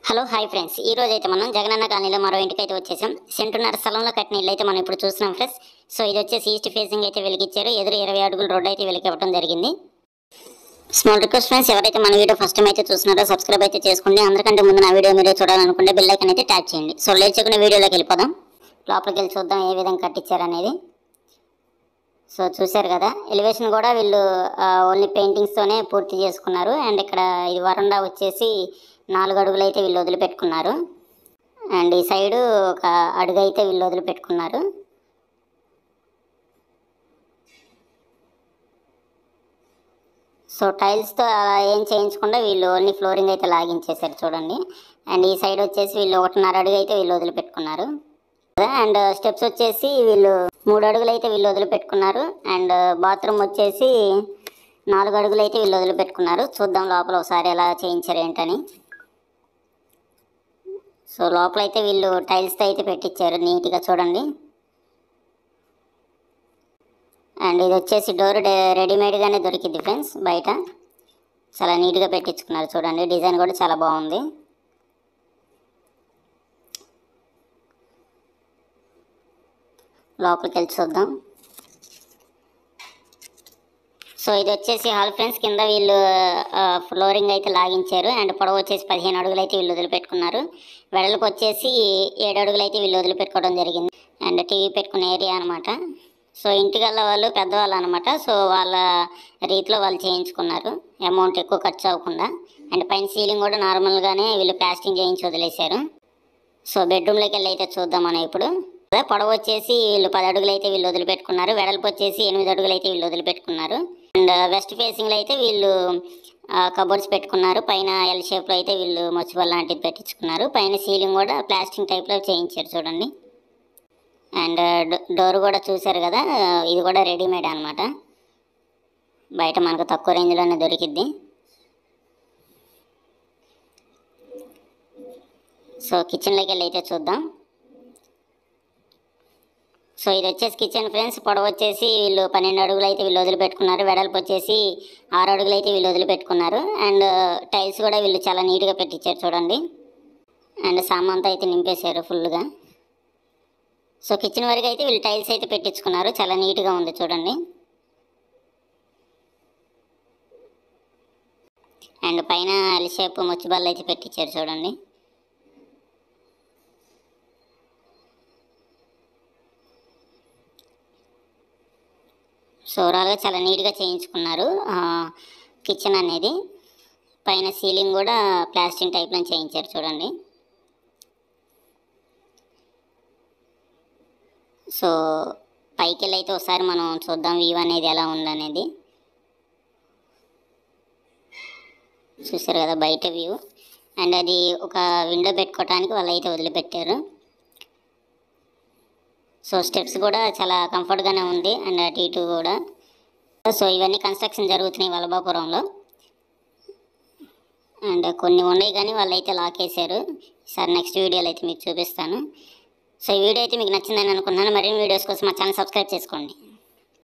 hello hi friends ఈ రోజు అయితే మనం జగనన్న కాలనీలో మరో ఇంటికి అయితే వచ్చేసాం సెంటున్నర స్థలంలో కట్టిన ఇల్లు అయితే మనం ఇప్పుడు చూస్తున్నాం ఫ్రెండ్స్ సో ఇది వచ్చేసి ఈస్ట్ ఫేసింగ్ అయితే వెలిగించారు ఎదురు ఇరవై అడుగుల రోడ్డు అయితే వెలిగివ్వడం జరిగింది స్మాల్ రిక్వెస్ట్ ఫ్రెండ్స్ ఎవరైతే మన వీడియో ఫస్ట్ టైం అయితే చూస్తున్నారో సబ్స్క్రైబ్ అయితే చేసుకోండి అందరికంటే ముందు నా వీడియో మీరు చూడాలనుకుంటే బెల్ ఐకన్ అయితే ట్యాప్ చేయండి సో లేట్ చేయకుండా వీడియోలోకి వెళ్ళిపోదాం లోపలికి వెళ్ళి చూద్దాం ఏ విధంగా కట్టించారు అనేది సో చూశారు కదా ఎలివేషన్ కూడా వీళ్ళు ఓన్లీ పెయింటింగ్స్తోనే పూర్తి చేసుకున్నారు అండ్ ఇక్కడ ఇది వరండా వచ్చేసి నాలుగు అడుగులు అయితే వీళ్ళు వదిలిపెట్టుకున్నారు అండ్ ఈ సైడు ఒక అడుగు అయితే వీళ్ళు వదిలిపెట్టుకున్నారు సో టైల్స్తో అలా ఏం చేయించకుండా వీళ్ళు ఓన్లీ ఫ్లోరింగ్ అయితే లాగించేశారు చూడండి అండ్ ఈ సైడ్ వచ్చేసి వీళ్ళు ఒకటిన్నర అడుగు అయితే వీళ్ళు వదిలిపెట్టుకున్నారు అండ్ స్టెప్స్ వచ్చేసి వీళ్ళు మూడు అడుగులు అయితే వీళ్ళు వదిలిపెట్టుకున్నారు అండ్ బాత్రూమ్ వచ్చేసి నాలుగు అడుగులు అయితే వీళ్ళు వదిలిపెట్టుకున్నారు చూద్దాం లోపల ఒకసారి ఎలా చేయించారు ఏంటని సో లోపల అయితే వీళ్ళు టైల్స్తో అయితే పెట్టించారు నీట్గా చూడండి అండ్ ఇది వచ్చేసి డోర్ రెడీమేడ్గానే దొరికింది ఫ్రెండ్స్ బయట చాలా నీట్గా పెట్టించుకున్నారు చూడండి డిజైన్ కూడా చాలా బాగుంది లోపలికి వెళ్ళి చూద్దాం సో ఇది వచ్చేసి హాల్ ఫ్రెండ్స్ కింద వీళ్ళు ఫ్లోరింగ్ అయితే లాగించారు అండ్ పొడవు వచ్చేసి పదిహేను అడుగులు అయితే వీళ్ళు వదిలిపెట్టుకున్నారు వెడల్పు వచ్చేసి ఏడు అడుగులు అయితే వీళ్ళు వదిలిపెట్టుకోవడం జరిగింది అండ్ టీవీ పెట్టుకునే ఏరియా అనమాట సో ఇంటికల్లా వాళ్ళు పెద్దవాళ్ళు అనమాట సో వాళ్ళ రీతిలో వాళ్ళు చేయించుకున్నారు అమౌంట్ ఎక్కువ ఖర్చు అవ్వకుండా అండ్ పైన సీలింగ్ కూడా నార్మల్గానే వీళ్ళు ప్లాస్టింగ్ చేయించి వదిలేశారు సో బెడ్రూమ్లోకి వెళ్ళి అయితే చూద్దాం మనం ఇప్పుడు పొడవు వచ్చేసి వీళ్ళు పది అడుగులు అయితే వీళ్ళు వదిలిపెట్టుకున్నారు వెడల్పు వచ్చేసి ఎనిమిది అడుగులు అయితే వీళ్ళు వదిలిపెట్టుకున్నారు అండ్ వెస్ట్ ఫేసింగ్లో అయితే వీళ్ళు కబోర్డ్స్ పెట్టుకున్నారు పైన ఎల్ షేప్లో అయితే వీళ్ళు మచ్చుబల్ లాంటిది పెట్టించుకున్నారు పైన సీలింగ్ కూడా ప్లాస్టింగ్ టైప్లో చేయించారు చూడండి అండ్ డోర్ కూడా చూశారు కదా ఇది కూడా రెడీమేడ్ అనమాట బయట మనకు తక్కువ రేంజ్లోనే దొరికిద్ది సో కిచెన్లోకి వెళ్ళి అయితే చూద్దాం సో ఇది వచ్చేసి కిచెన్ ఫ్రెండ్స్ పొడవు వచ్చేసి వీళ్ళు పన్నెండు అడుగులు అయితే వీళ్ళు వదిలిపెట్టుకున్నారు వెడల్పు వచ్చేసి ఆరు అడుగులు అయితే వీళ్ళు వదిలిపెట్టుకున్నారు అండ్ టైల్స్ కూడా వీళ్ళు చాలా నీట్గా పెట్టించారు చూడండి అండ్ సామాన్తో అయితే నింపేశారు ఫుల్గా సో కిచెన్ వరకు అయితే వీళ్ళు టైల్స్ అయితే పెట్టించుకున్నారు చాలా నీట్గా ఉంది చూడండి అండ్ పైన ఎల్ షేప్ ముచ్చిబల్ల అయితే పెట్టించారు చూడండి సో ఓవరాల్గా చాలా నీట్గా చేయించుకున్నారు కిచెన్ అనేది పైన సీలింగ్ కూడా ప్లాస్టిక్ టైప్లో చేయించారు చూడండి సో పైకి వెళ్ళి అయితే ఒకసారి మనం చూద్దాం వ్యూ అనేది ఎలా ఉందనేది చూసారు కదా బయట వ్యూ అండ్ అది ఒక విండో పెట్టుకోవడానికి వాళ్ళు అయితే వదిలిపెట్టారు సో స్టెప్స్ కూడా చాలా కంఫర్ట్గానే ఉంది అండ్ అటు ఇటు కూడా సో ఇవన్నీ కన్స్ట్రక్షన్ జరుగుతున్నాయి వల్లభాపురంలో అండ్ కొన్ని ఉన్నాయి కానీ వాళ్ళు అయితే లాక్ వేసారు సార్ నెక్స్ట్ వీడియోలో అయితే మీకు చూపిస్తాను సో ఈ వీడియో అయితే మీకు నచ్చిందని అనుకున్నాను మరిన్ని వీడియోస్ కోసం మా ఛానల్ సబ్స్క్రైబ్ చేసుకోండి